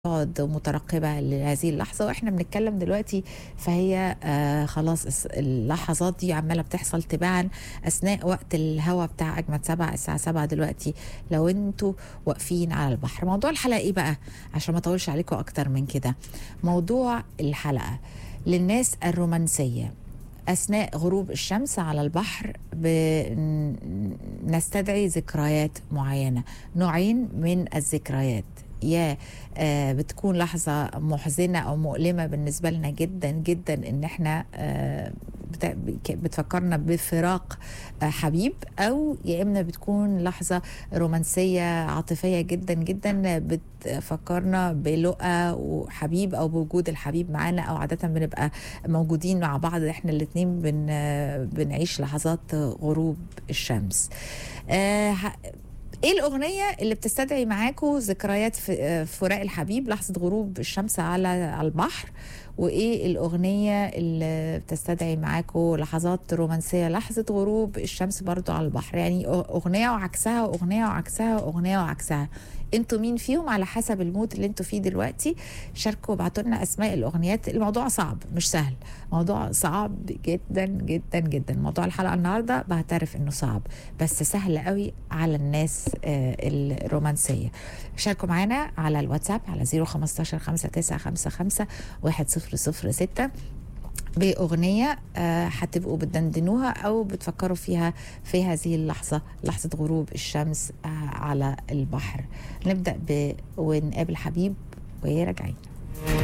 تقعد مترقبة لهذه اللحظة واحنا بنتكلم دلوقتي فهي آه خلاص الس- اللحظات دي عمالة بتحصل تباعا أثناء وقت الهوا بتاع أجمد سبعة الساعة سبعة دلوقتي لو انتوا واقفين على البحر موضوع الحلقة ايه بقى عشان ما اطولش عليكم أكتر من كده موضوع الحلقة للناس الرومانسية أثناء غروب الشمس على البحر بنستدعي ذكريات معينة نوعين من الذكريات يا آه، بتكون لحظة محزنة أو مؤلمة بالنسبة لنا جدا جدا إن إحنا آه، بت- بك- بتفكرنا بفراق آه، حبيب أو يا إما بتكون لحظة رومانسية عاطفية جدا جدا بتفكرنا بلقى وحبيب أو بوجود الحبيب معانا أو عادة بنبقى موجودين مع بعض إحنا الاتنين بن بنعيش لحظات غروب الشمس آه، ه- ايه الاغنيه اللي بتستدعي معاكم ذكريات في آه، فراق الحبيب لحظه غروب الشمس على على البحر وايه الاغنيه اللي بتستدعي معاكم لحظات رومانسيه لحظه غروب الشمس برضو على البحر يعني أغ- اغنيه وعكسها واغنيه وعكسها واغنيه وعكسها انتوا مين فيهم على حسب المود اللي انتوا فيه دلوقتي شاركوا وابعتوا لنا اسماء الاغنيات الموضوع صعب مش سهل موضوع صعب جدا جدا جدا موضوع الحلقه النهارده بعترف انه صعب بس سهل قوي على الناس آه، الرومانسيه شاركوا معانا على الواتساب على 015 5955 1006 بأغنية آه، هتبقوا بتدندنوها أو بتفكروا فيها في هذه اللحظة لحظة غروب الشمس آه، على البحر نبدأ ب ونقابل حبيب وهي راجعين